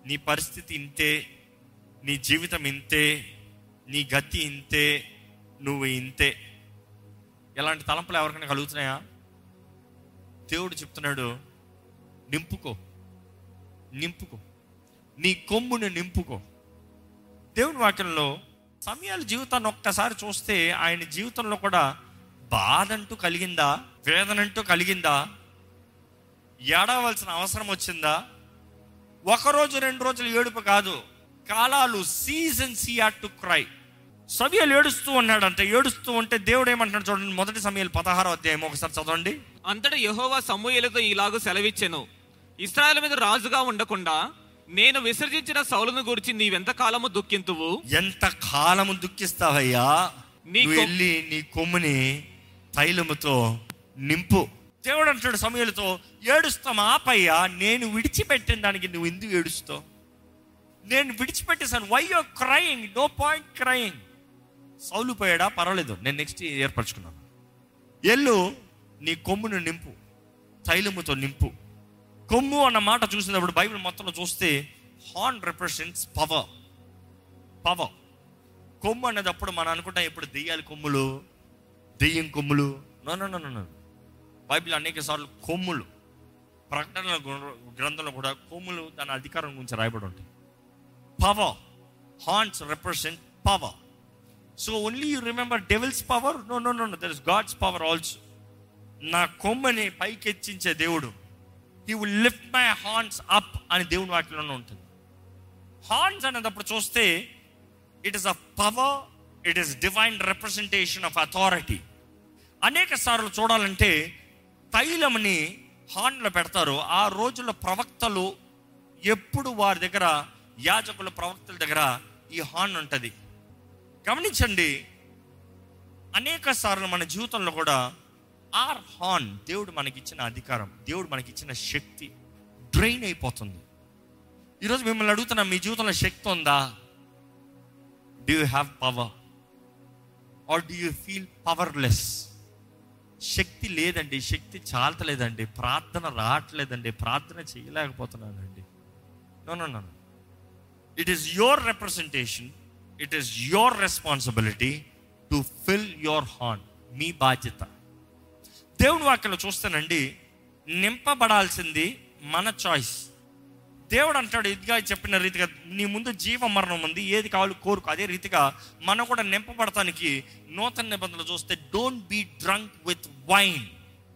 నీ పరిస్థితి ఇంతే నీ జీవితం ఇంతే నీ గతి ఇంతే నువ్వు ఇంతే ఎలాంటి తలంపులు ఎవరికైనా కలుగుతున్నాయా దేవుడు చెప్తున్నాడు నింపుకో నింపుకో నీ కొమ్మును నింపుకో దేవుని వాక్యంలో సమయాల జీవితాన్ని ఒక్కసారి చూస్తే ఆయన జీవితంలో కూడా బాధ అంటూ కలిగిందా వేదన అంటూ కలిగిందా ఏడవలసిన అవసరం వచ్చిందా ఒక రోజు రెండు రోజులు ఏడుపు కాదు కాలాలు సీజన్స్ ఈ హ్యాడ్ టు క్రై సమయాలు ఏడుస్తూ ఉన్నాడంటే ఏడుస్తూ ఉంటే దేవుడు ఏమంటున్నాడు చూడండి మొదటి సమయాలు పదహారో అధ్యాయం ఒకసారి చదవండి అంతటా యెహోవా సమూయేలుతో ఇలాగూ సెలవిచ్చెను ఇస్రాయేల్ మీద రాజుగా ఉండకుండా నేను విసర్జించిన సౌలును గురించి నీవెంత కాలము దుఃఖింతువు ఎంత కాలము దుఃఖిస్తావయ్యా నీ నువ్వు కొ- వెళ్ళి నీ కొమ్ముని తైలముతో నింపు దేవుడు అంటాడు సమయాలతో ఏడుస్తాం ఆపయ్యా నేను విడిచిపెట్టిన దానికి నువ్వు ఎందుకు ఏడుస్తావు నేను విడిచిపెట్టేశాను why you crying no point crying Saul పోయాడా పర్వాలేదు నేను నెక్స్ట్ ఏర్పరచుకున్నాను ఎల్లు నీ కొమ్మును నింపు తైలముతో నింపు కొమ్ము అన్న మాట చూసినప్పుడు బైబిల్ మొత్తంలో చూస్తే హార్న్ రిప్రజెంట్స్ పవర్ పవర్ కొమ్ము అనేటప్పుడు మనం అనుకుంటాం ఇప్పుడు దెయ్యాలి కొమ్ములు దెయ్యం కొమ్ములు no no no no Bible అనేక సార్లు కొమ్ములు ప్రకటనల గ్ర- గ్రంథంలో కూడా కొమ్ములు దాని అధికారం గురించి రాయబడి ఉంటాయి power horns represent power so only you remember devil's power no no no there is God's power also నా కొమ్మని పైకెచ్చించే దేవుడు he will lift my horns up అని దేవుని వాక్యంలోనే ఉంటుంది హార్న్స్ అనేటప్పుడు చూస్తే it is a power it is divine representation of authority అనేక సార్లు చూడాలంటే తైలంని హార్న్లో పెడతారు ఆ రోజుల్లో ప్రవక్తలు ఎప్పుడు వారి దగ్గర యాజకుల ప్రవక్తల దగ్గర ఈ హార్న్ ఉంటుంది గమనించండి అనేక సార్లు మన జీవితంలో కూడా ఆర్ హార్న్ దేవుడు మనకిచ్చిన అధికారం దేవుడు మనకిచ్చిన శక్తి డ్రైన్ అయిపోతుంది ఈరోజు మిమ్మల్ని అడుగుతున్నా మీ జీవితంలో శక్తి ఉందా do you have power or do you feel powerless శక్తి లేదండి శక్తి చాలతలేదండి ప్రార్థన రావట్లేదండి ప్రార్థన చేయలేకపోతున్నానండి no no no it is your representation it is your responsibility to fill your horn మీ బాధ్యత దేవుని వాక్యలో చూస్తానండి నింపబడాల్సింది మన చాయిస్ దేవుడు అంటాడు ఇదిగా చెప్పిన రీతిగా నీ ముందు జీవ మరణం ఉంది ఏది కావాలి కోరుకు అదే రీతిగా మనం కూడా నింపబడటానికి నూతన నిబంధనలు చూస్తే don't be drunk with wine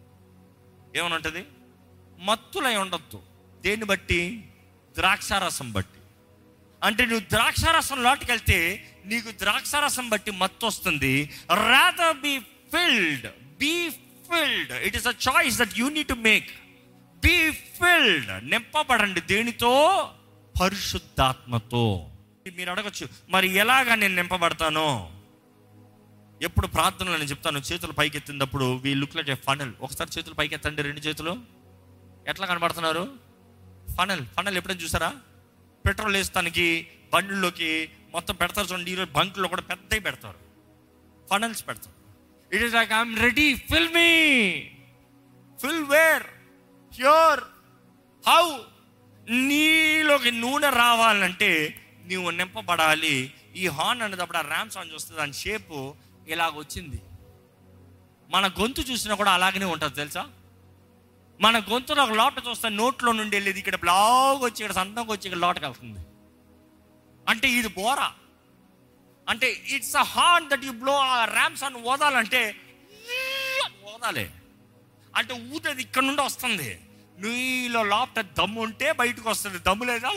ఏమనంటది మత్తులై ఉండొద్దు దేన్ని బట్టి ద్రాక్షారసం బట్టి అంటే నువ్వు ద్రాక్షారసం లోటుకెళ్తే నీకు ద్రాక్షారసం బట్టి మత్తు వస్తుంది rather be filled be filled it is a choice that you need to make be filled నింపబడండి దేనితో పరిశుద్ధాత్మతో మీరు అడగచ్చు మరి ఎలాగా నేను నింపబడతాను ఎప్పుడు ప్రార్థనలో నేను చెప్తాను చేతులు పైకి ఎత్తినప్పుడు we look like a funnel ఒకసారి చేతులు పైకి ఎత్తండి రెండు చేతులు ఎట్లా కనబడుతున్నారు ఫనల్ ఫనల్ ఎప్పుడైనా చూసారా పెట్రోల్ వేస్తానికి బండ్లలోకి మొత్తం పెడతారు చూడండి ఈరోజు బంకులో కూడా పెద్దవి పెడతారు ఫనల్స్ పెడతారు it is like I'm ready fill me fill where here how నీలోకి నూనె రావాలంటే నీవు నింపబడాలి ఈ హార్న్ అనేటప్పుడు ఆ ర్యామ్ సాంగ్ చూస్తే దాని షేపు ఇలాగ వచ్చింది మన గొంతు చూసినా కూడా అలాగనే ఉంటుంది తెలుసా మన గొంతులో ఒక లోట చూస్తే నోట్లో నుండి వెళ్ళేది ఇక్కడ బ్లాగ్ వచ్చి ఇక్కడ సంతంగా వచ్చి ఇక్కడ లోటకి వెళ్తుంది అంటే ఇది బోరా అంటే it's a horn that you blow a rams అని ఓదాలంటే ఓదాలే అంటే ఊతది ఇక్కడ నుండి వస్తుంది నీలో లోపల దమ్ము ఉంటే బయటకు వస్తుంది దమ్ము లేదా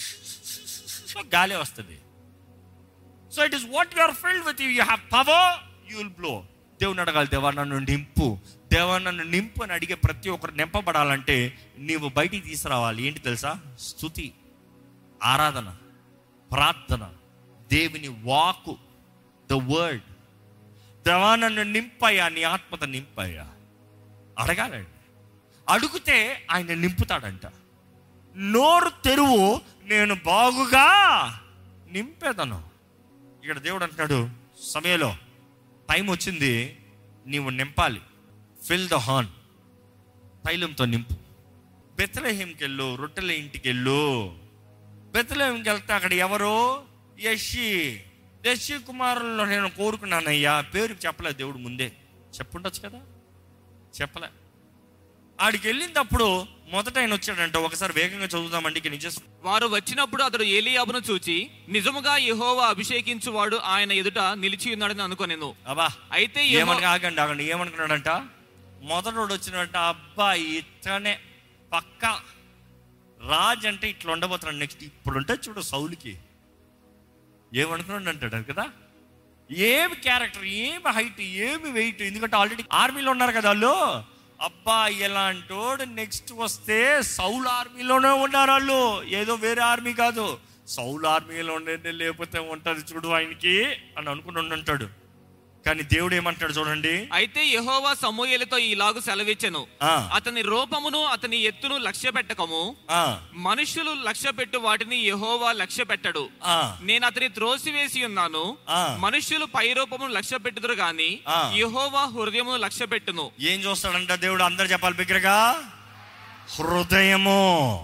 గాలి వస్తుంది so it is what you are filled with you have power you will blow దేవుని అడగాలి దేవా నన్ను నింపు దేవా నన్ను నింపు అని అడిగే ప్రతి ఒక్కరు నింపబడాలంటే నీవు బయటికి తీసుకురావాలి ఏంటి తెలుసా స్థుతి ఆరాధన ప్రార్థన దేవుని వాకు ద వర్డ్ దేవా నన్ను నింపయ్యా నీ ఆత్మత నింపయ్యా అడగాలండి అడిగితే ఆయన నింపుతాడంట నోరు తెరువు నేను బాగుగా నింపేదను ఇక్కడ దేవుడు అంటున్నాడు సమయంలో టైం వచ్చింది నీవు నింపాలి ఫిల్ ద హార్న్ తైలంతో నింపు బెత్తలహేంకి వెళ్ళు రొట్టెల ఇంటికి వెళ్ళు బెత్తలేమికి వెళ్తే అక్కడ ఎవరు యషి యషి కుమారుల్లో నేను కోరుకున్నానయ్యా పేరు చెప్పలేదు దేవుడు ముందే చెప్పుండొచ్చు కదా చెప్పలే ఆడికి వెళ్ళినప్పుడు మొదట ఆయన వచ్చాడంట ఒకసారి వేగంగా చదువుదామండి ఇక నిజ వారు వచ్చినప్పుడు అతడు ఏలియాబును చూచి నిజముగా యెహోవా అభిషేకించువాడు ఆయన ఎదుట నిలిచి ఉన్నాడని అనుకొనెను అబ్బా అయితే యెహో- ఏమనగా ఆగండి ఆగండి ఏమనుకున్నాడంట మొదటోడు వచ్చినట్ట అబ్బా ఇతనే పక్క రాజ్ అంటే ఇట్లా ఉండబోతున్నాడు నెక్స్ట్ ఇప్పుడు ఉంటే చూడు సౌలుకి ఏమనుకున్నాడు అంటాడు కదా ఏమి క్యారెక్టర్ ఏమి హైట్ ఏమి వెయిట్ ఎందుకంటే ఆల్రెడీ ఆర్మీలో ఉన్నారు కదా వాళ్ళు అబ్బా ఇలాంటోడు నెక్స్ట్ వస్తే సౌల్ ఆర్మీలోనే ఉన్నారు వాళ్ళు ఏదో వేరే ఆర్మీ కాదు సౌల్ ఆర్మీలో ఉండే లేకపోతే ఉంటుంది చూడు ఆయనకి అని అనుకుని ఉంటాడు కానీ దేవుడు ఏమంటాడు చూడండి అయితే యెహోవా సమూయేలుతో ఈలాగు సెలవిచ్చెను ఆ, అతని రూపమును అతని ఎత్తును లక్ష్య పెట్టకము ఆ, మనుషులు లక్ష్య పెట్టు వాటిని యెహోవా లక్ష్య పెట్టడు ఆ, నేను అతని త్రోసివేసి ఉన్నాను ఆ. మనుష్యులు పై రూపమును లక్ష్య పెట్టుదురు గాని ఆ. యెహోవా హృదయమును లక్ష్య పెట్టును ఏం చూస్తాడంట దేవుడు అందరు చెప్పాలి బిగ్గరగా హృదయము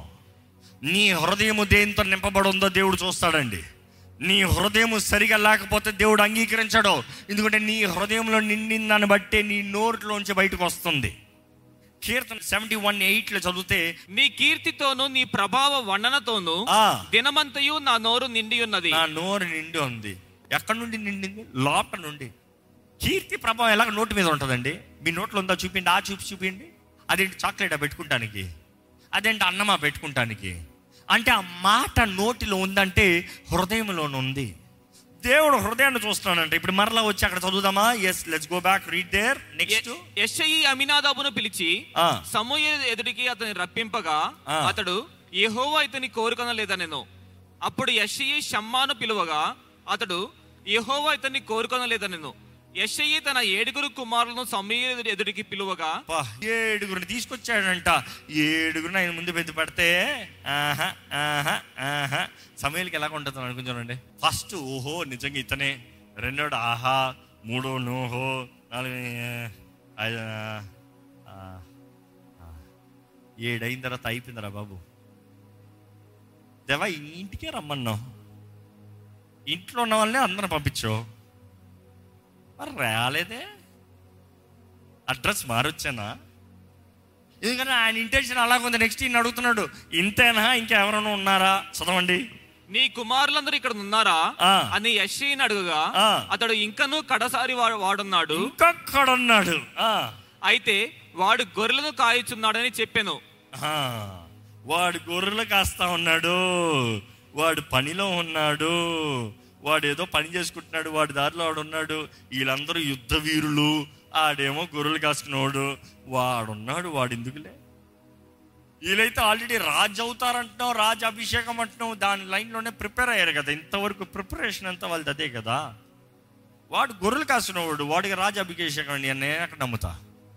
నీ హృదయము దేంతో నింపబడి ఉందో దేవుడు చూస్తాడండి నీ హృదయం సరిగా లేకపోతే దేవుడు అంగీకరించడు ఎందుకంటే నీ హృదయంలో నిండిన దాన్ని బట్టే నీ నోట్లోంచి బయటకు వస్తుంది కీర్తన సెవెంటీ వన్ ఎయిట్లో చదివితే నీ కీర్తితోను నీ ప్రభావ వర్ణనతోను ఆ దినమంతయు నా నోరు నిండి ఉన్నది నా నోరు నిండి ఉంది ఎక్కడి నుండి నిండింది లోపల నుండి కీర్తి ప్రభావం ఎలాగ నోటి మీద ఉంటుందండి మీ నోట్లో ఉందా చూపిండి ఆ చూపి చూపిండి అదేంటి చాక్లెటా పెట్టుకుంటానికి అదేంటి అన్నమా పెట్టుకుంటానికి అంటే ఆ మాట నోటిలో ఉందంటే హృదయంలోనే ఉంది దేవుడు హృదయాన్ని చూస్తున్నాడంట ఇప్పుడు మరలా వచ్చి అక్కడ చదువుదామా yes let's go back read there next యెషయి అమినాదాబును పిలిచి ఆ. సమూయేలు ఎదుటికి అతని రప్పింపగా ఆ. అతడు యెహోవా ఇతని కోరుకొనలేదా నేను అప్పుడు యెషయి షమ్మాను పిలువగా అతడు యెహోవా ఇతన్ని కోరుకొనలేదా నేను యెషయి తన ఏడుగురు కుమారులను సమూయేలు ఎదుటికి పిలువగా అబ్బా, ఏడుగురిని తీసుకొచ్చాడంట ఏడుగురిని ఆయన ముందు పెద్ద పెడితే ఆహా ఆహా ఆహా సమయాలకి ఎలా ఉంటుంది అనుకుంటానండి ఫస్ట్ ఓహో నిజంగా ఇతనే రెండోడు ఆహా మూడో నోహో నాలుగు ఐదు, ఆ, ఆ. ఏడైన తర్వాత అయిపోయిందిరా బాబు దేవా ఈ ఇంటికే రమ్మన్నావు ఇంట్లో ఉన్న వాళ్ళని అందరం పంపించావు మరి రాలేదే అడ్రస్ మారొచ్చానా ఎందుకంటే ఆయన ఇంటెన్షన్ అలాగుంది నెక్స్ట్ ఈయన అడుగుతున్నాడు ఇంతేనా ఇంకెవరైనా ఉన్నారా చదవండి నీ కుమారులందరూ ఇక్కడ ఉన్నారా ఆ. అని యెషయిని అడుగుగా ఆ. అతడు ఇంకనూ కడసారి వా- వాడున్నాడు ఇంకొక్కడున్నాడు ఆ, అయితే వాడు గొర్రెలను కాయుచున్నాడని చెప్పాను ఆ, వాడు గొర్రెలు కాస్తా ఉన్నాడు వాడు పనిలో ఉన్నాడు వాడు ఏదో పని చేసుకుంటున్నాడు వాడి దారిలో వాడు ఉన్నాడు వీళ్ళందరూ యుద్ధ వీరులు ఆడేమో గొర్రెలు కాసుకునేవాడు వాడున్నాడు వాడు ఎందుకులే వీళ్ళైతే ఆల్రెడీ రాజు అవుతారంటున్నావు రాజు అభిషేకం అంటున్నావు దాని లైన్లోనే ప్రిపేర్ అయ్యారు కదా ఇంతవరకు ప్రిపరేషన్ అంతా వాళ్ళది అదే కదా వాడు గొర్రెలు కాసుకునేవాడు వాడికి రాజు అభిషేకం అండి అని నేను ఎక్కడ నమ్ముతా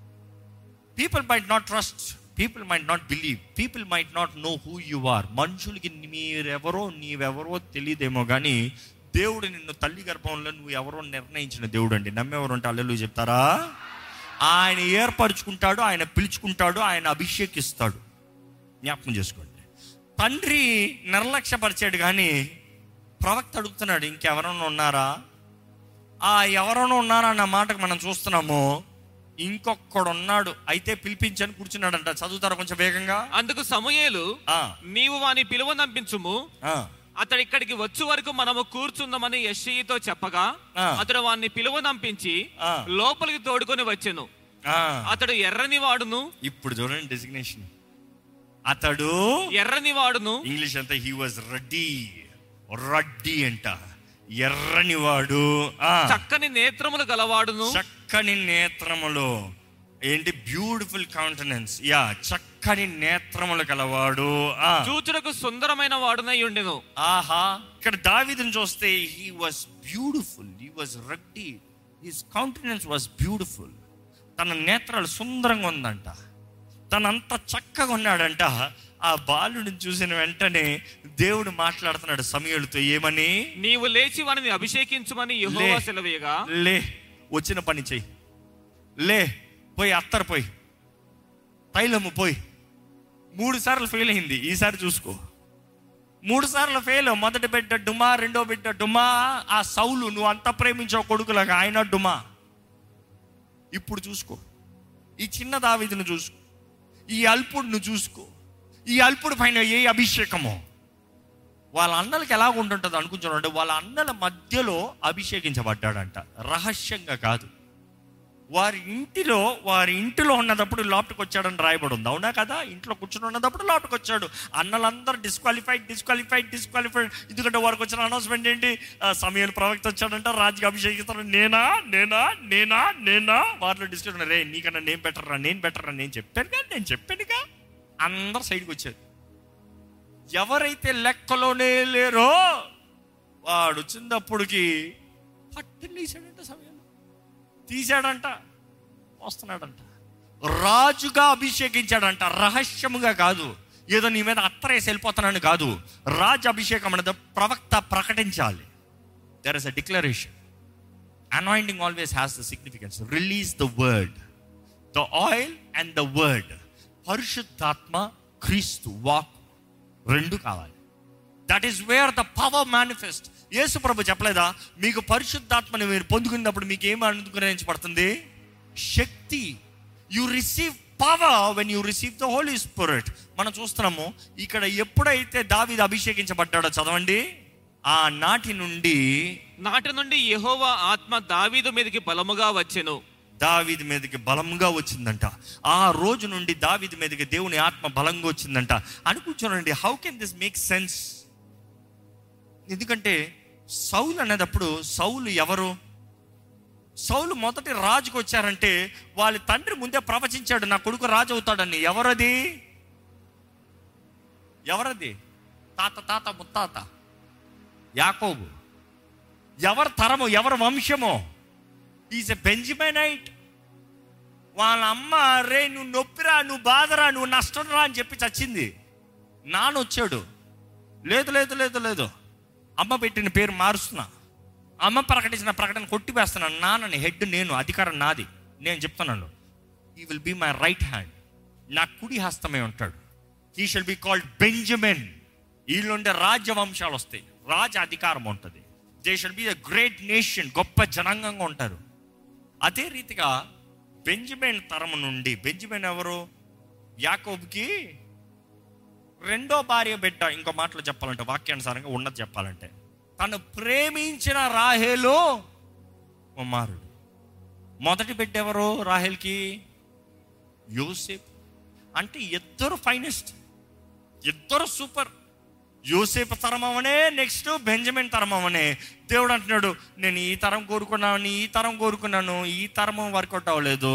people might not trust people might not believe people might not know who you are మనుషులకి మీరెవరో నీవెవరో తెలియదేమో కానీ దేవుడు నిన్ను తల్లి గర్భంలో నువ్వు ఎవరో నిర్ణయించిన దేవుడు అండి నమ్మేవారు ఉంటే అల్లెలు చెప్తారా ఆయన ఏర్పరచుకుంటాడు ఆయన పిలుచుకుంటాడు ఆయన అభిషేకిస్తాడు జ్ఞాపకం చేసుకోండి తండ్రి నిర్లక్ష్యపరిచాడు కానీ ప్రవక్త అడుగుతున్నాడు ఇంకెవరైనా ఉన్నారా ఆ ఎవరైనా ఉన్నారా అన్న మాటకు మనం చూస్తున్నాము ఇంకొకడు ఉన్నాడు అయితే పిలిపించని కూర్చున్నాడంట చదువుతారా కొంచెం వేగంగా అందుకు సమూయేలు ఆ, నీవు వాని పిలువ నంపించుము ఆ, అతడు ఇక్కడికి వచ్చే వరకు మనము కూర్చుందామని యెషయితో చెప్పగా ఆ. అతడు వాడిని పిలువ నంపించి ఆ. లోపలికి తోడుకొని వచ్చెను ఆ. అతడు ఎర్రని వాడును ఇప్పుడు చూడండి డెసిగ్నేషన్ అతడు ఎర్రని వాడును ఇంగ్లీష్ అంతా హీ వాజ్ రెడ్డి రడ్డి అంట ఎర్రని వాడు ఆ, చక్కని నేత్రములు గలవాడును చక్కని నేత్రములు ఏంటి బ్యూటిఫుల్ కౌంటెనెన్స్ యా చక్కని నేత్రములు కలవాడు ఆ చూచుటకు సుందరమైన వాడునై ఉండెను ఆహా ఇక్కడ దావీదుని చూస్తే he was beautiful he was ruddy his countenance was beautiful తన నేత్రాలు సుందరంగా ఉందంట తనంత చక్కగా ఉన్నాడంట ఆ బాలుడిని చూసిన వెంటనే దేవుడు మాట్లాడుతున్నాడు సమయులతో ఏమని నీవు లేచి వానిని అభిషేకించుమని యెహోవా లే. సెలవేయగా లే వచ్చిన పని చెయ్యి లే పోయి అత్తరు పోయి తైలము పోయి మూడు సార్లు ఫెయిల్ అయింది ఈసారి చూసుకో మూడు సార్లు ఫెయిల్ మొదటి బిడ్డ డుమా రెండో బిడ్డ డుమా ఆ సౌలు నువ్వు అంత ప్రేమించావు కొడుకులాగా ఆయన డుమా ఇప్పుడు చూసుకో ఈ చిన్న దావిదిని చూసుకో ఈ అల్పుడిని చూసుకో ఈ అల్పుడి పైన ఏ అభిషేకమో వాళ్ళ అన్నలకి ఎలా ఉంటుంటుంది అనుకుంటున్నాడు వాళ్ళ అన్నల మధ్యలో అభిషేకించబడ్డాడంట రహస్యంగా కాదు వారి ఇంటిలో వారి ఇంటిలో ఉన్నదప్పుడు లోపలికి వచ్చాడని రాయబడి ఉంది అవునా కదా ఇంట్లో కూర్చుని ఉన్నదప్పుడు లోపలికి వచ్చాడు అన్నలందరూ డిస్క్వాలిఫైడ్ డిస్క్వాలిఫైడ్ డిస్క్వాలిఫైడ్ ఎందుకంటే వారికి వచ్చిన అనౌన్స్మెంట్ ఏంటి ఆ, సమయాలు ప్రవక్త వచ్చాడంట రాజుకి అభిషేకిస్తాడు నేనా నేనా నేనా నేనా వారిలో డిస్కషన్ రే నీకన్నా నేను బెటర్ రా నేను బెటర్ రా నేను చెప్పానుగా నేను చెప్పానుగా అందరు సైడ్కి వచ్చారు ఎవరైతే లెక్కలోనే లేరో వాడు వచ్చినప్పటికి పట్టుని తీసాడంట సమయంలో తీశాడంట వస్తున్నాడంట రాజుగా అభిషేకించాడంట రహస్యముగా కాదు ఏదో నీ మీద అత్తరేసి వెళ్ళిపోతున్నాను కాదు రాజు అభిషేకం అనేది ప్రవక్త ప్రకటించాలి there is a declaration anointing always has the significance release the word the oil and the word పరిశుద్ధాత్మ క్రీస్తు వాక్ రెండు కావాలి that is where the power manifest యేసు ప్రభు చెప్పలేదా మీకు పరిశుద్ధాత్మని మీరు పొందుకున్నప్పుడు మీకు ఏం అనుగ్రహించబడుతుంది శక్తి you receive power when you receive the Holy Spirit మనం చూస్తున్నాము ఇక్కడ ఎప్పుడైతే దావీదు అభిషేకించబడ్డాడో చదవండి ఆ నాటి నుండి నాటి నుండి యెహోవా ఆత్మ దావీదు మీదకి బలముగా వచ్చెను దావీది మీదకి బలంగా వచ్చిందంట ఆ రోజు నుండి దావీది మీదకి దేవుని ఆత్మ బలంగా వచ్చిందంట అనుకుంటున్నానండి how can this make sense ఎందుకంటే సౌలు అనేటప్పుడు సౌలు ఎవరు సౌలు మొదటి రాజుకు వచ్చారంటే వాళ్ళ తండ్రి ముందే ప్రవచించాడు నా కొడుకు రాజు అవుతాడని ఎవరది ఎవరది తాత తాత ముత్తాత యాకోబు ఎవరి తరము ఎవరి వంశమో ఈజ్ ఎ బెంజమైనైట్ వాళ్ళ అమ్మ రే నువ్వు నొప్పిరా నువ్వు బాధరా నువ్వు నష్టంరా అని చెప్పి చచ్చింది నాన్న వచ్చాడు లేదు లేదు లేదు లేదు అమ్మ పెట్టిన పేరు మారుస్తున్నా అమ్మ ప్రకటించిన ప్రకటన కొట్టివేస్తున్నాను నాన్నని హెడ్ నేను అధికారం నాది నేను చెప్తున్నాను he will be my right hand నా కుడి హస్తమే ఉంటాడు he shall be called Benjamin వీళ్ళుండే రాజ్యవంశాలు వస్తాయి రాజ అధికారం ఉంటుంది they shall be the great nation గొప్ప జనాంగంగా ఉంటారు అదే రీతిగా బెంజమిన్ తరము నుండి బెంజమిన్ ఎవరు యాకోబుకి రెండో భార్య బిడ్డ ఇంకో మాటలో చెప్పాలంటే వాక్యానుసారంగా ఉన్నది చెప్పాలంటే తను ప్రేమించిన రాహేలు కుమారుడు మొదటి బిడ్డ ఎవరు రాహేల్కి యోసేపు అంటే ఇద్దరు ఫైనెస్ట్ ఇద్దరు సూపర్ యోసేపు తరం అవనే నెక్స్ట్ బెంజమిన్ తరం అవనే దేవుడు అంటున్నాడు నేను ఈ తరం కోరుకున్నాను ఈ తరం కోరుకున్నాను ఈ తరం వర్కౌట్ అవ్వలేదు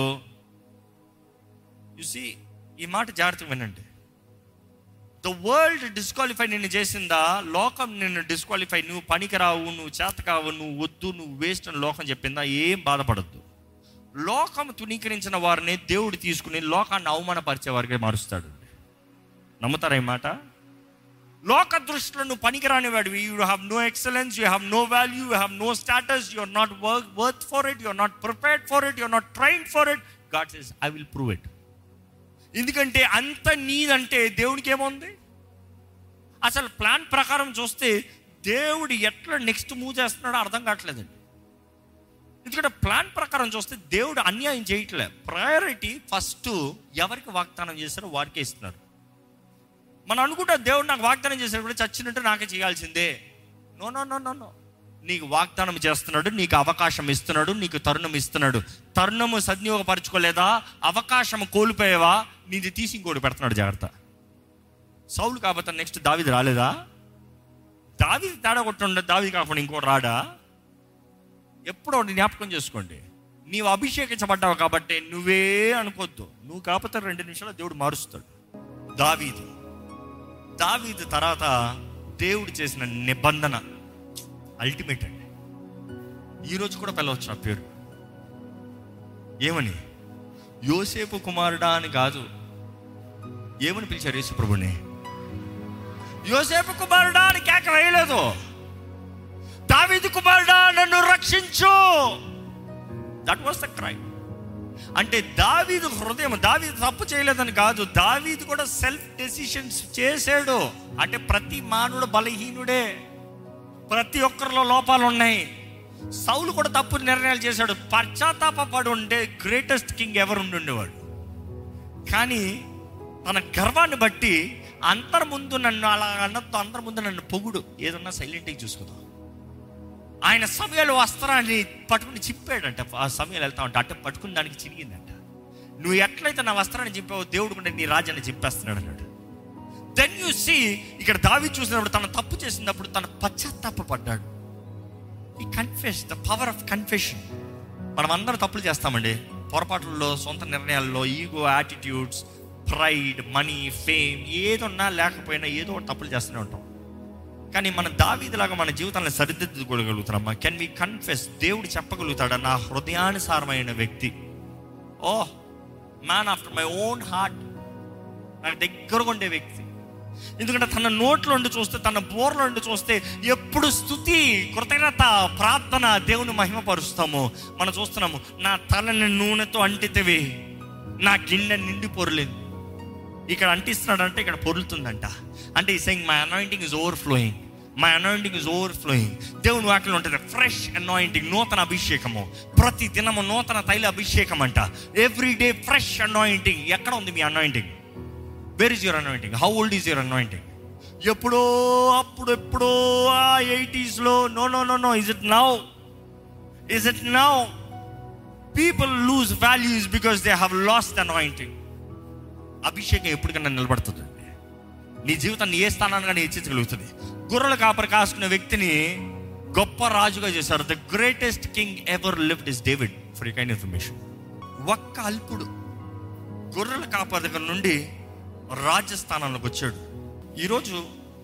చూసి ఈ మాట జాగ్రత్తగా వినండి ద వరల్డ్ డిస్క్వాలిఫై నిన్ను చేసిందా లోకం నిన్ను డిస్క్వాలిఫై నువ్వు పనికిరావు నువ్వు చేతకావు నువ్వు వద్దు నువ్వు వేస్ట్ అని లోకం చెప్పిందా ఏం బాధపడద్దు లోకం తునీకరించిన వారిని దేవుడు తీసుకుని లోకాన్ని అవమానపరిచే వారికి మారుస్తాడు నమ్ముతారా ఈ మాట లోక దృష్టిలో నువ్వు పనికిరాని వాడివి you have no excellence you have no value you have no status you are not work worth for it you are not prepared for it you are not train for it God says I will prove it ఎందుకంటే అంత నీదంటే దేవునికి ఏముంది అసలు plan ప్రకారం చూస్తే దేవుడు ఎట్లా next move చేస్తున్నాడో అర్థం కావట్లేదండి ఎందుకంటే ప్లాన్ ప్రకారం చూస్తే దేవుడు అన్యాయం చేయట్లే ప్రయారిటీ ఫస్ట్ ఎవరికి వాగ్దానం చేస్తారో వారికే ఇస్తున్నారు మనం అనుకుంటా దేవుడు నాకు వాగ్దానం చేసినప్పుడు చచ్చినట్టు నాకే చేయాల్సిందే no no no no no నీకు వాగ్దానం చేస్తున్నాడు నీకు అవకాశం ఇస్తున్నాడు నీకు తరుణం ఇస్తున్నాడు తరుణము సద్వినియోగపరచుకోలేదా అవకాశం కోల్పోయేవా నీది తీసి ఇంకోటి పెడుతున్నాడు జాగ్రత్త సౌలు కాబట్టి నెక్స్ట్ దావిది రాలేదా దావిది తేడా కొట్టుండే దావిది కాకుండా ఇంకోటి రాడా ఎప్పుడో ఒకటి జ్ఞాపకం చేసుకోండి నీవు అభిషేకించబడ్డావు కాబట్టి నువ్వే అనుకోవద్దు నువ్వు కాకపోతే రెండు నిమిషాలు దేవుడు మారుస్తాడు దావీదు దావీదు తర్వాత దేవుడు చేసిన నిబంధన అల్టిమేట్ అండి ఈరోజు కూడా పిలవచ్చు ఆ పేరు ఏమని యోసేపు కుమారుడా అని కాదు ఏమని పిలిచారు యేసు ప్రభుని యోసేపు కుమారుడా అని కేక వేయలేదు దావీదు కుమారుడా నన్ను రక్షించు దట్ వాస్ ద క్రై అంటే దావీదు హృదయం దావీదు తప్పు చేయలేదని కాదు దావీదు కూడా సెల్ఫ్ డెసిషన్స్ చేశాడు అంటే ప్రతి మానవుడు బలహీనుడే ప్రతి ఒక్కరిలో లోపాలు ఉన్నాయి సౌలు కూడా తప్పు నిర్ణయాలు చేశాడు పశ్చాత్తాపడి ఉంటే గ్రేటెస్ట్ కింగ్ ఎవరు ఉండుండేవాడు కానీ తన గర్వాన్ని బట్టి అందరి ముందు నన్ను అలా అన్నతో అందరి ముందు నన్ను పొగుడు ఏదన్నా సైలెంట్గా చూసుకుందాం ఆయన సమయాలు వస్త్రాన్ని పట్టుకుని చిప్పాడంట ఆ సమయాలు వెళ్తా ఉంటే అట్ట పట్టుకుని దానికి చిరిగిందంట నువ్వు ఎట్లయితే నా వస్త్రాన్ని చింపావో దేవుడు కూడా నీ రాజ్యాన్ని చింపేస్తున్నాడు అన్నాడు దెన్ యూ సీ ఇక్కడ దావి చూసినప్పుడు తన తప్పు చేసినప్పుడు తన పశ్చాత్తాపడ్డాడు he confess the power of confession మనం అందరం తప్పులు చేస్తామండి పొరపాట్లలో సొంత నిర్ణయాల్లో ego attitudes pride money fame ఏదున్నా లేకపోయినా ఏదో ఒకటి తప్పులు చేస్తూనే ఉంటాం కానీ మన దావీదిలాగా మన జీవితాన్ని సరిదిద్దుకోగలుగుతారమ్మా కెన్ వి కన్ఫెస్ దేవుడు చెప్పగలుగుతాడా నా హృదయానుసారమైన వ్యక్తి O man after my own heart నాకు దగ్గరగా ఉండే వ్యక్తి ఎందుకంటే తన నోట్లో ఉండి చూస్తే తన బోర్లో ఉండి చూస్తే ఎప్పుడు స్థుతి కృతజ్ఞత ప్రార్థన దేవుని మహిమపరుస్తాము మనం చూస్తున్నాము నా తలని నూనెతో అంటితేవి నా గిన్నె నిండి పొరలేదు ఇక్కడ అంటిస్తున్నాడు అంటే ఇక్కడ పొరులుతుందంట అంటే he saying my anointing is overflowing my anointing is overflowing దేవుని వాక్యం ఉంటుంది ఫ్రెష్ అనాయింటింగ్ నూతన అభిషేకము ప్రతి దినము నూతన తైల అభిషేకం అంట ఎవ్రీ డే ఫ్రెష్ అనాయింటింగ్ ఎక్కడ ఉంది మీ anointing where is your anointing how old is your anointing ఎప్పుడో అప్పుడు ఎప్పుడో ఆ ఎయిటీస్లో no no no no is it now is it now people lose values because they have lost anointing అభిషేకం ఎప్పటికైనా నిలబడుతుంది నీ జీవితాన్ని ఏ స్థానాన్ని కానీ హెచ్చించగలుగుతుంది గుర్రల కాపరి కాసుకున్న వ్యక్తిని గొప్ప రాజుగా చేశారు the greatest king ever lived is David for kind information ఒక్క అల్పుడు గొర్రెల కాపరి దగ్గర నుండి రాజ్యస్థానంలోకి వచ్చాడు ఈరోజు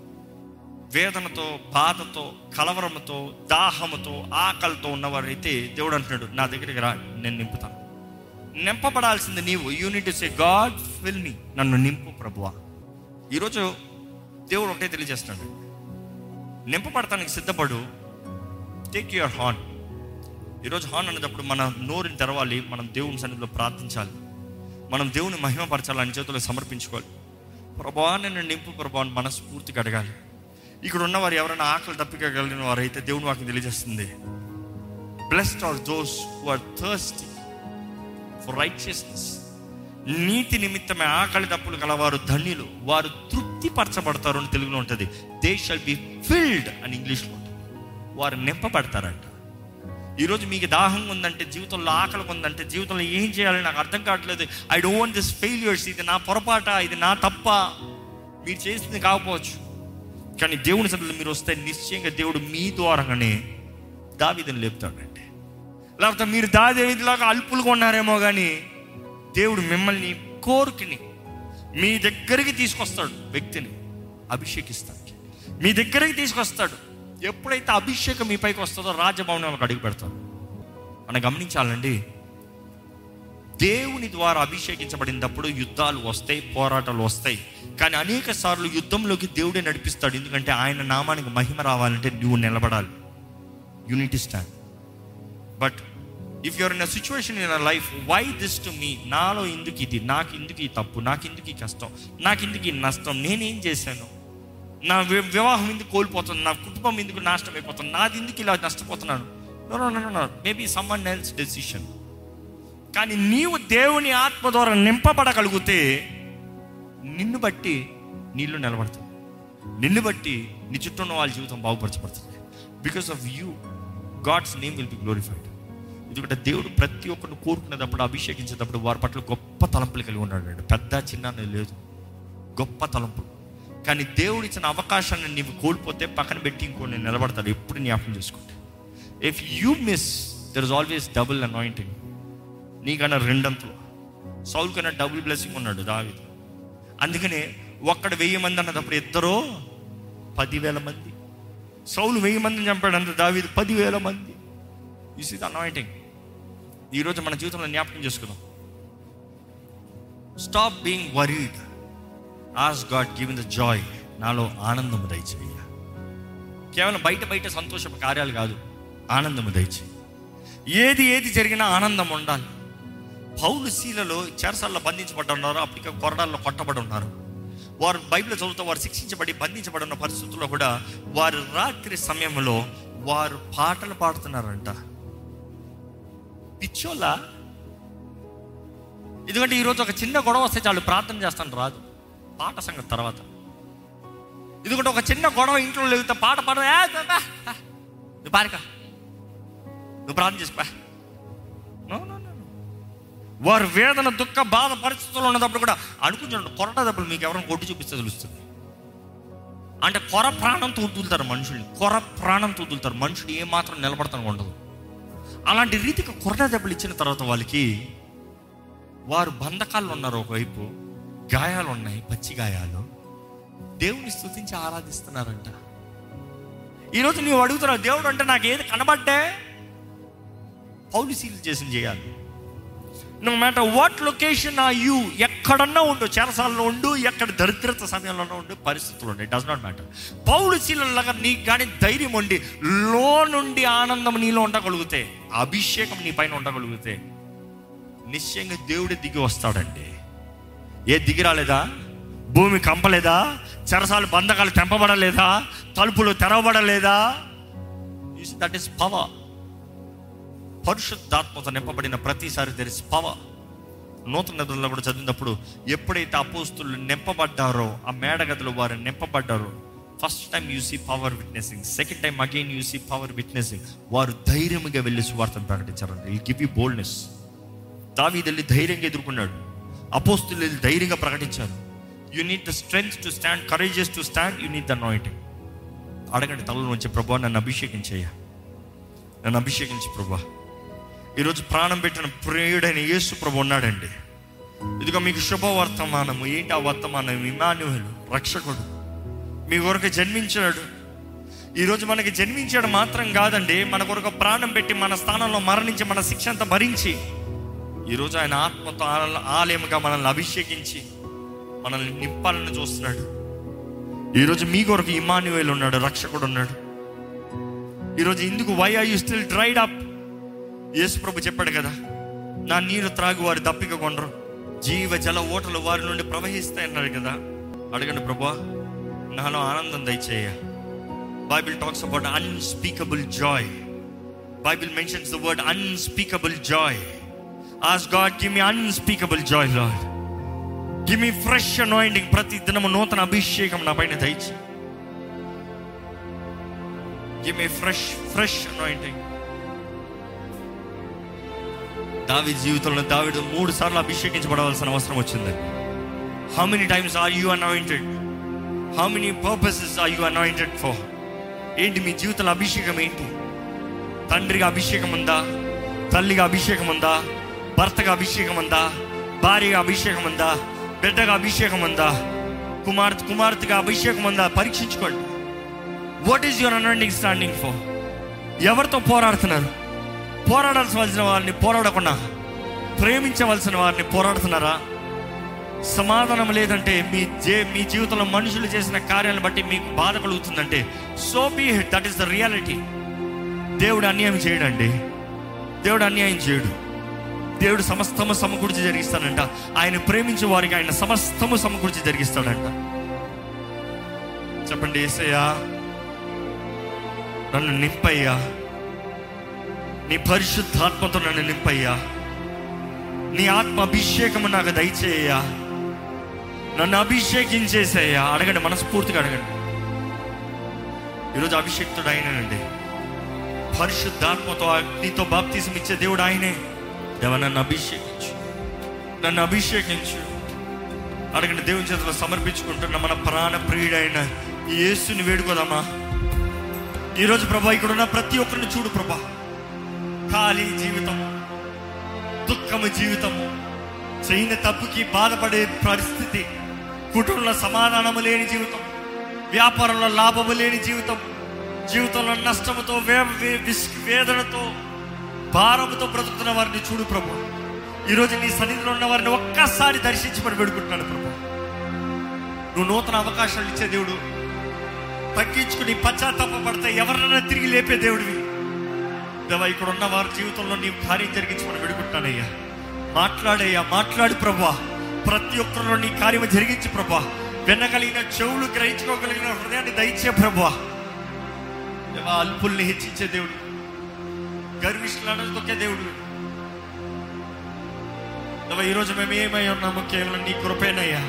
వేదనతో బాధతో కలవరంతో దాహముతో ఆకలితో ఉన్నవారైతే దేవుడు అంటున్నాడు నా దగ్గరికి రా నేను నింపుతాను నింపబడాల్సింది నీవు you need say God fill me నన్ను నింపు ప్రభువా ఈరోజు దేవుడు ఒకటే తెలియజేస్తున్నాడు నింపబడటానికి సిద్ధపడు టేక్ యువర్ హార్న్ ఈరోజు హార్న్ అనేటప్పుడు మన నోరుని తెరవాలి మనం దేవుని సన్నిధిలో ప్రార్థించాలి మనం దేవుని మహిమపరచాలని చేతుల్లో సమర్పించుకోవాలి ప్రభా నేను నింపు ప్రభా అని మనస్ఫూర్తిగా అడగాలి ఇక్కడ ఉన్నవారు ఎవరైనా ఆకలి తప్పికగలిగిన వారు అయితే దేవుని వాకి తెలియజేస్తుంది blessed are those who are thirsty for righteousness నీతి నిమిత్తమే ఆకలి తప్పులు కలవారు ధన్యులు వారు తృప్తి పరచబడతారు అని తెలుగులో ఉంటుంది దే షల్ బి ఫిల్డ్ అని ఇంగ్లీష్లో ఉంటుంది వారు నింపబడతారంట ఈరోజు మీకు దాహం ఉందంటే జీవితంలో ఆకలి ఉందంటే జీవితంలో ఏం చేయాలి నాకు అర్థం కావట్లేదు ఐ డోంట్ దిస్ ఫెయిల్యూర్స్ ఇది నా పొరపాట ఇది నా తప్ప మీరు చేసింది కాకపోవచ్చు కానీ దేవుని సన్నిధిలో మీరు వస్తే నిశ్చయంగా దేవుడు మీ ద్వారానే దావిదని లేపుతాడండి లేకపోతే మీరు దాదేవిలాగా అల్పులుగా ఉన్నారేమో కానీ దేవుడు మిమ్మల్ని కోరికని మీ దగ్గరికి తీసుకొస్తాడు వ్యక్తిని అభిషేకిస్తాడు మీ దగ్గరికి తీసుకొస్తాడు ఎప్పుడైతే అభిషేకం మీ పైకి వస్తుందో రాజభవనంలోకి అడుగు పెడతాడు మనం గమనించాలండి దేవుని ద్వారా అభిషేకించబడినప్పుడు యుద్ధాలు వస్తాయి పోరాటాలు వస్తాయి కానీ అనేక సార్లు యుద్ధంలోకి దేవుడే నడిపిస్తాడు ఎందుకంటే ఆయన నామానికి మహిమ రావాలంటే నువ్వు నిలబడాలి you need to stand but if your in a situation in a life why this to me నాలో ఎందుకు ఇది నాకు ఎందుకు ఈ తప్పు నాకు ఎందుకు ఈ కష్టం నాకు ఎందుకు ఈ నష్టం నేనేం చేశాను నా వి- వివాహం ఎందుకు కోల్పోతుంది నా కుటుంబం ఎందుకు నాశనం అయిపోతుంది నాది ఎందుకు ఇలా నష్టపోతున్నాను no no no maybe someone else decision కానీ నీవు దేవుని ఆత్మ ద్వారా నింపబడగలిగితే నిన్ను బట్టి నీళ్ళు నిలబడుతుంది నిన్ను బట్టి నీ చుట్టూ ఉన్న వాళ్ళ జీవితం బాగుపరచబడుతుంది because of you God's name will be glorified ఎందుకంటే దేవుడు ప్రతి ఒక్కరిని కోరుకునేటప్పుడు అభిషేకించేటప్పుడు వారి పట్ల గొప్ప తలంపులు కలిగి ఉన్నాడు పెద్ద చిన్న అనేది లేదు గొప్ప తలంపులు కానీ దేవుడు ఇచ్చిన అవకాశాన్ని నీవు కోల్పోతే పక్కన పెట్టి ఇంకో నేను నిలబడతాడు ఎప్పుడు జ్ఞాపకం చేసుకోండి if you miss there is always double anointing నీకన్నా రెండంతలు సౌల్ కన్నా డబుల్ బ్లెస్సింగ్ ఉన్నాడు దావి అందుకనే ఒక్కడ వెయ్యి మంది అన్నదప్పుడు ఇద్దరో పదివేల మంది సౌలు వెయ్యి మందిని చంపాడు అంత దావీదు పదివేల మంది యూస్ ఇస్ అనాయింటింగ్ ఈరోజు మన జీవితంలో జ్ఞాపకం చేసుకుందాం stop being worried as God given the joy నాలో ఆనందము దయచేయ కేవలం బయట బయట సంతోషపు కార్యాలు కాదు ఆనందము దయచేయి ఏది ఏది జరిగినా ఆనందం ఉండాలి పౌలు శీలలో చెరసాల్లో బంధించబడి ఉన్నారు అప్పటికే కొరడాల్లో కొట్టబడి ఉన్నారు వారు బైబిల్ చదువుతూ వారు శిక్షించబడి బంధించబడి ఉన్న పరిస్థితుల్లో కూడా వారు రాత్రి సమయంలో వారు పాటలు పాడుతున్నారంట పిచ్చోలా ఎందుకంటే ఈరోజు ఒక చిన్న గొడవ వస్తే చాలు ప్రార్థన చేస్తాను రాదు పాట సంగతి తర్వాత ఎందుకంటే ఒక చిన్న గొడవ ఇంట్లో లేకపోతే పాట పాడ ఏ, బా, బా, బా. నువ్వు పాడక నువ్వు ప్రార్థన చేసుకో No, no, no, no. వారు వేదన దుఃఖ బాధ పరిస్థితుల్లో ఉన్నప్పుడు కూడా అనుకుంటున్నాడు కొరట దెబ్బలు మీకు ఎవరైనా కొట్టి చూపిస్తే తెలుస్తుంది అంటే కొర ప్రాణంతో వదులుతారు మనుషుల్ని కొర ప్రాణంతో వదులుతారు మనుషుడు ఏమాత్రం నిలబడతాను ఉండదు అలాంటి రీతికి కొరట దెబ్బలు ఇచ్చిన తర్వాత వాళ్ళకి వారు బంధకాల్లో ఉన్నారు ఒకవైపు గాయాలు ఉన్నాయి పచ్చి గాయాలు దేవుని స్తుతించి ఆరాధిస్తున్నారంట ఈరోజు నీవు అడుగుతున్నావు దేవుడు అంటే నాకు ఏది కనబడ్డే పౌలిసీలు చేసిన చేయాలి no matter what location are you ఎక్కడన్నా ఉండు చెరసాలలో ఉండు ఎక్కడ దరిద్రత సమయంలోనే ఉండు పరిస్థితులు ఉండే డస్ నాట్ మ్యాటర్ పౌలిసీలలాగా నీకు కానీ ధైర్యం ఉండి లో నుండి ఆనందం నీలో ఉండగలిగితే అభిషేకం నీ పైన ఉండగలిగితే నిశ్చయంగా దేవుడే దిగి వస్తాడండి ఏ దిగి రాలేదా భూమి కంపలేదా చెరసాలు బంధకాలు తెంపబడలేదా తలుపులు తెరవబడలేదా దట్ ఈస్ పవర్ పరిశుద్ధాత్మతో నింపబడిన ప్రతిసారి దెర్ ఇస్ పవర్ నూతన నిబంధనలో కూడా చదివినప్పుడు ఎప్పుడైతే అపోస్తులు నింపబడ్డారో ఆ మేడగదిలో వారు నింపబడ్డారో first time you see power witnessing second time again you see power witnessing వారు ధైర్యంగా వెళ్ళి సువార్తను ప్రకటించారు ఈ గివ్ యూ బోల్డ్నెస్ దావీదు వెళ్ళి ధైర్యంగా ఎదుర్కొన్నాడు అపోస్తులు వెళ్ళి ధైర్యంగా ప్రకటించారు you need the strength to stand courageous to stand you need the anointing అడగండి తలలో నుంచి ప్రభా నన్ను అభిషేకించేయ నన్ను అభిషేకించి ప్రభా ఈరోజు ప్రాణం పెట్టిన ప్రియుడైన యేసు ప్రభు ఉన్నాడండి ఇదిగో మీకు శుభవర్తమానము ఏంటి ఆ వర్తమానం ఇమానువలు రక్షకుడు మీ కొరకు జన్మించాడు ఈరోజు మనకి జన్మించాడు మాత్రం కాదండి మన కొరకు ప్రాణం పెట్టి మన స్థానంలో మరణించి మన శిక్ష అంతా భరించి ఈరోజు ఆయన ఆత్మతో ఆ- ఆలయముగా మనల్ని అభిషేకించి మనల్ని నింపాలని చూస్తున్నాడు ఈరోజు మీ కొరకు ఇమానువేల్ ఉన్నాడు రక్షకుడు ఉన్నాడు ఈరోజు ఇందుకు why are you still dried up యేసు ప్రభు చెప్పాడు కదా నా నీరు త్రాగు వారి దప్పిక కొండరు జీవ జల ఓటలు వారి నుండి ప్రవహిస్తాయి అన్నాడు కదా అడగండి ప్రభా నాలో ఆనందం దయచేయ Bible talks about unspeakable joy Bible mentions the word unspeakable joy as God give me unspeakable joy Lord give me fresh anointing ప్రతి దినము నూతన అభిషేకం నా పైన దయచి give me fresh fresh anointing దావి జీవితంలో దావిడు మూడు సార్లు అభిషేకించబడవలసిన అవసరం వచ్చింది how many times are you anointed how many purposes are you anointed for ఏంటి మీ జీవితంలో అభిషేకం ఏంటి తండ్రిగా అభిషేకం ఉందా తల్లిగా అభిషేకం ఉందా భర్తగా అభిషేకం ఉందా భార్యగా అభిషేకం ఉందా బిడ్డగా అభిషేకం ఉందా కుమార్తె కుమార్తెగా అభిషేకం ఉందా పరీక్షించుకోండి what is your anointing standing for ఎవరితో పోరాడుతున్నారు పోరాడాల్సిన వారిని పోరాడకుండా ప్రేమించవలసిన వారిని పోరాడుతున్నారా సమాధానం లేదంటే మీ జే మీ జీవితంలో మనుషులు చేసిన కార్యాలను బట్టి మీకు బాధ కలుగుతుందంటే so be it that is the reality దేవుడు అన్యాయం చేయడండి దేవుడు అన్యాయం చేయడు దేవుడు సమస్తము సమకూర్చి జరిగిస్తాడంట ఆయన ప్రేమించే వారికి ఆయన సమస్తము సమకూర్చి జరిగిస్తాడంట చెప్పండి ఏసయ్యా నన్ను నింపయ్యా నీ పరిశుద్ధాత్మతో నన్ను నింపయ్యా నీ ఆత్మ అభిషేకము నాకు దయచేయ్యా నన్ను అభిషేకించేసేయ్యా అడగండి మనస్ఫూర్తిగా అడగండి ఈరోజు అభిషేక్తుడు ఆయనండి పరిశుద్ధాత్మతో అగ్నితో బాప్తీసం ఇచ్చే దేవుడు ఆయనే దేవ నన్ను అభిషేకించు నన్ను అభిషేకించు అడగండి దేవుని చేతిలో సమర్పించుకుంటున్న మన ప్రాణ ప్రియుడైన ఈ యేసుని వేడుకోదామా ఈరోజు ప్రభా ఇక్కడ ఉన్న ప్రతి ఒక్కరిని చూడు ప్రభా ఖాళీ జీవితం దుఃఖము జీవితము చేయని తప్పుకి బాధపడే పరిస్థితి కుటుంబంలో సమాధానము లేని జీవితం వ్యాపారంలో లాభము లేని జీవితం జీవితంలో నష్టముతో వే వే- విస్- వేదనతో భారముతో బ్రతుకుతున్న వారిని చూడు ప్రభు ఈరోజు నీ సన్నిధిలో ఉన్న వారిని ఒక్కసారి దర్శించమని పెడుకుంటున్నాను ప్రభు నువ్వు నూతన అవకాశాలు ఇచ్చే దేవుడు తగ్గించుకుని పశ్చాత్తాపడితే ఎవరినైనా తిరిగి లేపే దేవుడివి దేవా ఇక్కడ ఉన్న వారి జీవితంలో నీవు కార్యం జరిగించమని వేడుకుంటానయ్యా మాట్లాడయ్యా మాట్లాడు ప్రభా ప్రతి ఒక్కరిలో నీ కార్యము జరిగించి ప్రభా వినగలిగిన చెవులు గ్రహించుకోగలిగిన హృదయాన్ని దయచే ప్రభా దేవా అల్పుల్ని హెచ్చించే దేవుడు గర్విష్ఠులను తొక్కే దేవుడు దేవా ఈరోజు మేము ఏమై ఉన్నాము కేవలం నీ కృపేనయ్యా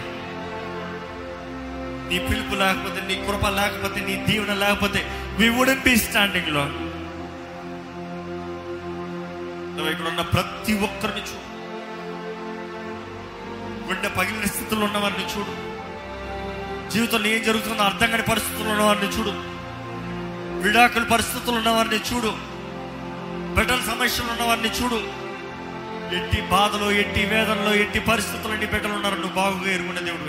నీ పిలుపు లేకపోతే నీ కృప లేకపోతే నీ దీవెన లేకపోతే వి వుడెంట్ బి స్టాండింగ్ లో దేవా, ఇక్కడ ఉన్న ప్రతి ఒక్కరిని చూడు గుండె పగిలిన స్థితిలో ఉన్న వారిని చూడు జీవితంలో ఏం జరుగుతుందో అర్థం కాని పరిస్థితుల్లో ఉన్న వారిని చూడు విడాకుల పరిస్థితులు ఉన్న వారిని చూడు బిడ్డల సమస్యలు ఉన్న వారిని చూడు ఎట్టి బాధలో ఎట్టి వేదనలో ఎట్టి పరిస్థితుల్లో నీ బిడ్డలు ఉన్నారు నువ్వు బాగుగా ఎరుగున్న దేవుడు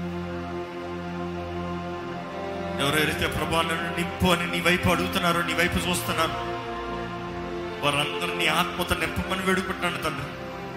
ఎవరైతే ప్రభావాలను నింపు అని నీ వైపు అడుగుతున్నారో నీ వైపు చూస్తున్నారు వారందరినీ ఆత్మతో నింపమని వేడుకుంటున్నాను తండ్రి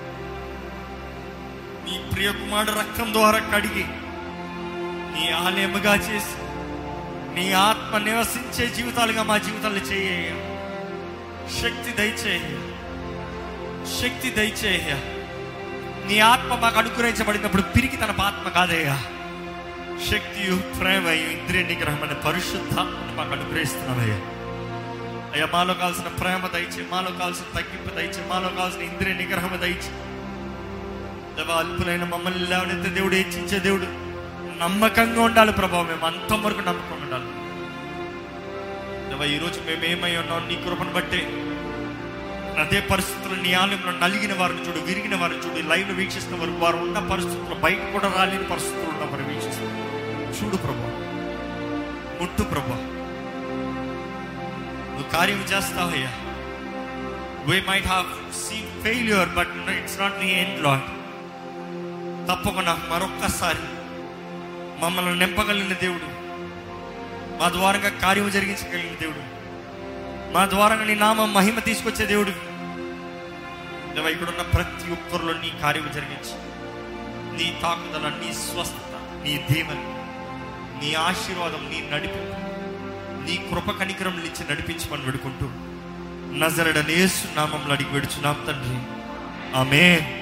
నీ ప్రియ కుమారుడు రక్తం ద్వారా కడిగి నీ ఆలయముగా చేసి నీ ఆత్మ నివసించే జీవితాలుగా మా జీవితాలు చేయ శక్తి దయచేయ శక్తి దయచేయ నీ ఆత్మ మాకు అనుగ్రహించబడినప్పుడు పిరికి తన ఆత్మ కాదయ్యా శక్తియు ప్రేమయు ఇంద్రియ నిగ్రహం అనే పరిశుద్ధాత్మను మాకు అనుగ్రహిస్తున్నావయ్యా అయ్యా మాలో కావాల్సిన ప్రేమ దయచే మాలో కావాల్సిన తగ్గింపు దయచే మాలో కావాల్సిన ఇంద్రియ నిగ్రహం దయచే దేవా అల్పులైన మమ్మల్ని లేవనైతే దేవుడు హెచ్చించే దేవుడు నమ్మకంగా ఉండాలి ప్రభావం మేము అంతం వరకు నమ్మకంగా ఉండాలి దేవా ఈరోజు మేము ఏమై ఉన్నాం నీ కృపను బట్టే అదే పరిస్థితుల్లో నీ ఆలయంలో నలిగిన వారిని చూడు విరిగిన వారిని చూడు లైవ్ వీక్షిస్తున్న వారు వారు ఉన్న పరిస్థితుల్లో బయట కూడా రాలేని పరిస్థితులు ఉన్న వారు వీక్షిస్తున్నారు చూడు ప్రభా ముట్టు ప్రభా నువ్వు కార్యం చేస్తావయ్యా we might have see failure but it's not the end Lord తప్పకుండా మరొక్కసారి మమ్మల్ని నింపగలిగిన దేవుడు మా ద్వారంగా కార్యం జరిగించగలిగిన దేవుడు మా ద్వారంగా నీ నామం మహిమ తీసుకొచ్చే దేవుడు దేవా ఇక్కడ ఉన్న ప్రతి ఒక్కరిలో నీ కార్యం జరిగించి నీ తాకుదల నీ స్వస్థత నీ దీవెన నీ ఆశీర్వాదం నీ నడిపింపు నీ కృప కనికరం ఇచ్చి నడిపించమని వేడుకుంటూ నజరడనేసు నామంలో అడిగి వేడుచున్నాం తండ్రి ఆమె